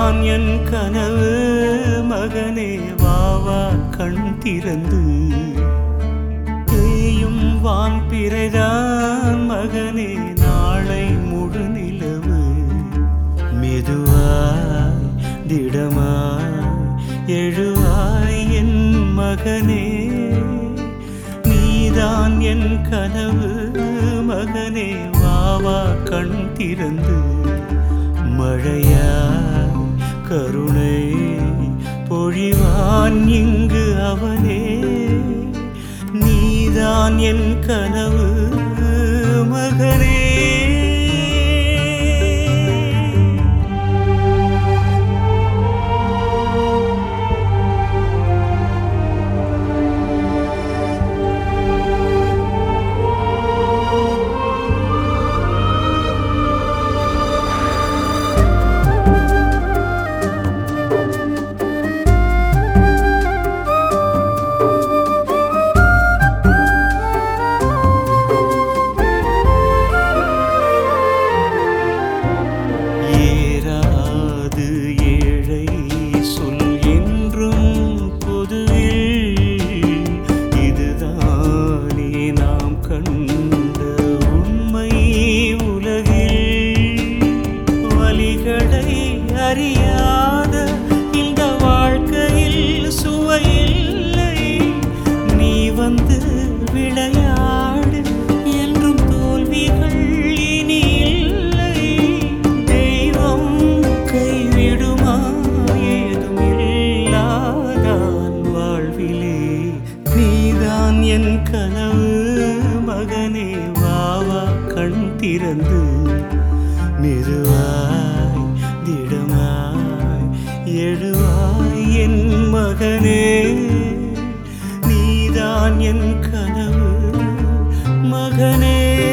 நீதான் என் கனவு மகனே வாவா கண் திறந்து தேயும் வான் பிறைதான் மகனே நாளை முழு நிலவு மெதுவாய் திடமாய் எழுவாய் என் மகனே நீதான் என் கனவு மகனே வாவா கண் திறந்து மழையா கருணை பொழிவான் இங்கு அவனே நீதான் என் கனவு மகனே ஏறாது ஏழை சொல் என்றும் பொதுவில் இதுதானே நாம் கண்ட உண்மை உலகில் வலிகளை அறியாத இந்த வாழ்க்கையில் சுவையில்லை நீ வந்து விளையாடு என்றும் தோல்விகள் இனி இல்லை தெய்வம் கைவிடுமா ஏதும் இல்லாதான் வாழ்விலே நீதான் என் கனவு மகனே வாவா கண் திறந்து மெதுவாய் திடமாய் எழுவாய் என் மகனே நீதான் என் கனவு மகனே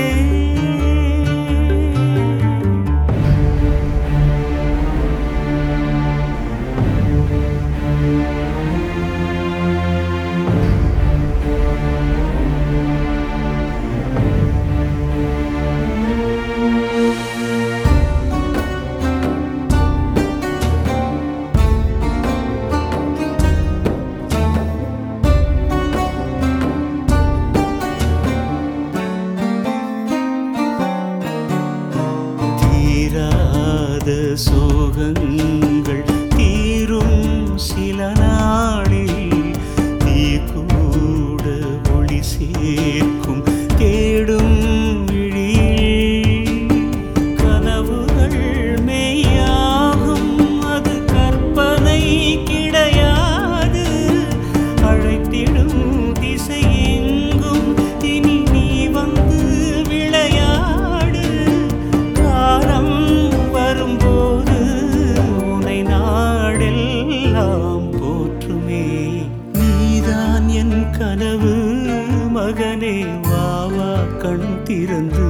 தீராத சோகங்கள் தீரும் சில நாளில் தீ கூட ஒளி சேர்க்கும் தேடும் விழியில் கனவுகள் மெய்யாகும் அது கற்பனை கிடையாது அழைத்திடும் திசை எங்கும் இனி நீ வந்து விளையாடு காலம் வரும்போது உனை நாடெல்லாம் போற்றுமே நீதான் என் கனவு மகனே வாவா கண் திறந்து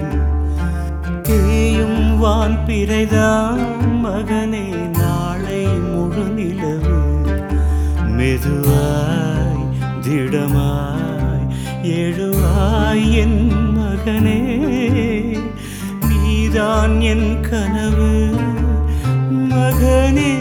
தேயும் வான் பிறைதான் மகனே நாளை முழு நிலவு மெதுவாய் திடமாய் எழுவாய் என் மகனே நீதான் என் கனவு மகனே